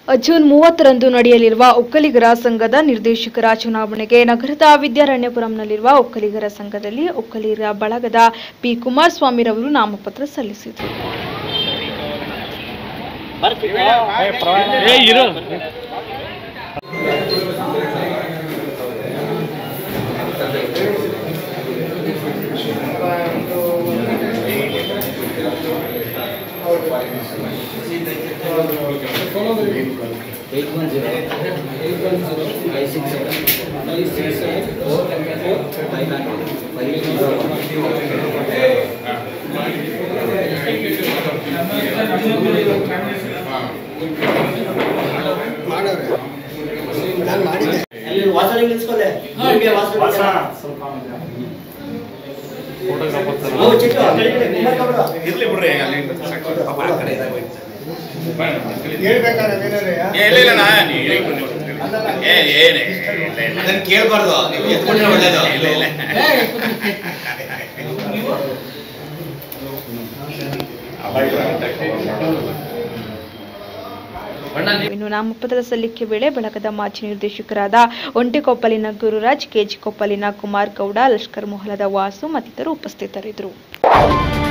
June ಮೂವತ್ತರಂದು ನಡೆಯಲಿರುವ ಒಕ್ಕಲಿಗರ ಸಂಘದ ನಿರ್ದೇಶಕರ ಚುನಾವಣೆಗೆ ನಗರದ ವಿದ್ಯಾರಣ್ಯಪುರಂನಲ್ಲಿರುವ ಒಕ್ಕಲಿಗರ ಸಂಘದಲ್ಲಿ ಒಕ್ಕಲಿಗರ ಬಳಗದ ಪಿ ಕುಮಾರಸ್ವಾಮಿರವರು ನಾಮಪತ್ರ ಸಲ್ಲಿಸಿದರು eight one zero eight one zero five six seven five six seven four four five nine five zero ಅಲ್ಲಿ ವಾಸನೆ ನಿಲ್ಸ್ಕೊಲೆ ನಿಮ್ಗೆ ವಾಸನೆ ಓ ಚಿಕ್ಕ ಕಡೆ ಕಡೆ ಕುಮಾರ್ ಕಬಡ ಇರ್ಲಿ ಬಿಡ್ರಿ ಅಲ್ಲಿ ಸಾಕು. ಪಾಪ ಆ ಕಡೆ ಇದಾಗ್ ಹೋಯ್ತು. ಏ, ಇಲ್ಲ ಇಲ್ಲ ನಾ ನೀ- ಏ ಏನೇ ಅದನ್ನ ಕೇಳ್ಬಾರ್ದು ನೀವು ಎತ್ಕೊಂಡ್ರೆ ಒಳ್ಳೇದು ಇಲ್ಲ ಇಲ್ಲ ಇನ್ನು ನಾಮಪತ್ರ ಸಲ್ಲಿಕೆ ವೇಳೆ ಬಳಗದ ಮಾಜಿ ನಿರ್ದೇಶಕರಾದ ಒಂಟಿಕೊಪ್ಪಲಿನ ಗುರುರಾಜ್ ಕೆಜಿ ಕೊಪ್ಪಲಿನ ಕುಮಾರ್ ಗೌಡ ಲಷ್ಕರ್ ಮೊಹಲದ ವಾಸು ಮತ್ತಿತರರು ಉಪಸ್ಥಿತರಿದ್ದರು